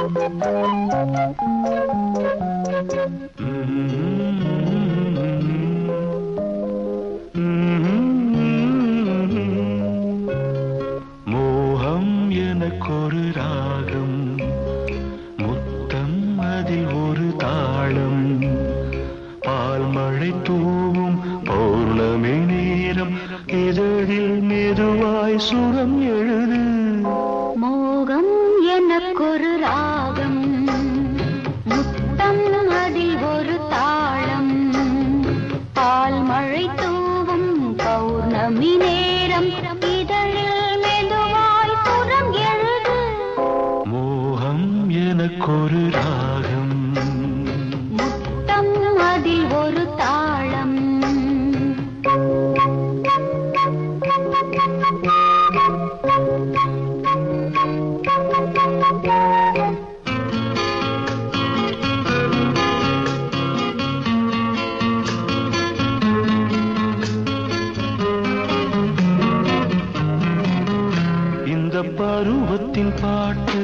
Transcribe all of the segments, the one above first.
மோகம் எனக்கொரு ராகம் முத்தம் அதில் ஒரு தாளம் பால் மழை தூவும் பௌர்ணமி நேரம் இதழில் மெதுவாய் சுரம் எழுது மோகம் எனக்கொரு ராகம் முத்தம் அதில் ஒரு தாளம் பால் மழை தூவும் பௌர்ணமி நேரம் இதழில் மெதுவாய் புறம் எழுது மோகம் எனக்கொரு ராகம் முத்தம் அதில் ஒரு தாளம் இந்த பருவத்தின் பாட்டு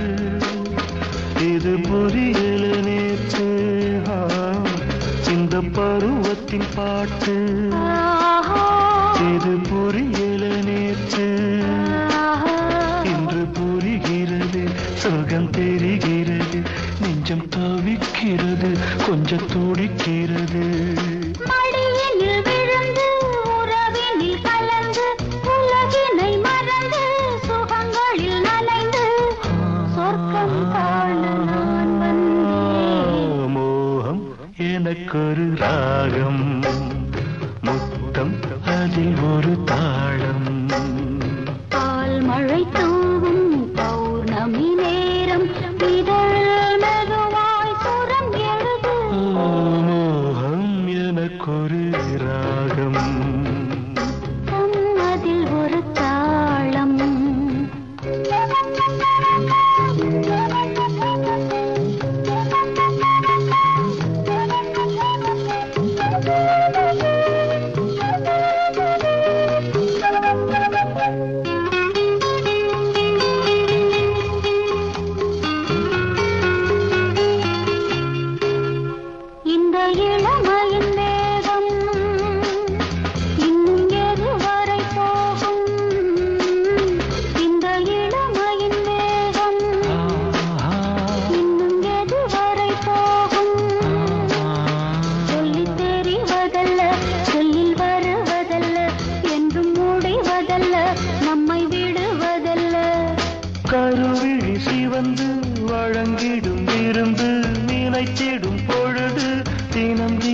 இது புரியல நேற்று ஆ, இந்த பருவத்தின் பாட்டு ஆஹா, இது புரியல நேற்று ஆஹா. இன்று புரிகிறது சுகம் தெரிகிறது நெஞ்சம் தவிக்கிறது கொஞ்சம் துடிக்கிறது மடியினில் விழுந்து உறவினில் கலந்து உலகினை மறந்து சுகங்களில் நனைந்து சொர்க்கம் காண நான் வந்தேன் மோகம் எனக்கொரு ராகம் முத்தம் அதில் ஒரு தாளம் பால் மழை தூவும் பௌர்ணமி நேரம் இதழ் மெதுவாய் சுரம் எழுது மோகம் எனக்கொரு ராகம் தம் அதில் ஒரு தாளம் இந்த இளமையின் வேகம் இன்னும் எதுவரை போகும் இந்த இளமையின் வேகம் இன்னும் எதுவரை போகும் சொல்லித் தெரிவதல்ல சொல்லில் வருவதல்ல என்றும் முடிவதல்ல நம்மை விடுவதல்ல கருவிழி சிவந்து வழங்கிடும் விருந்து நினைத்திடும் பொழுது தினம்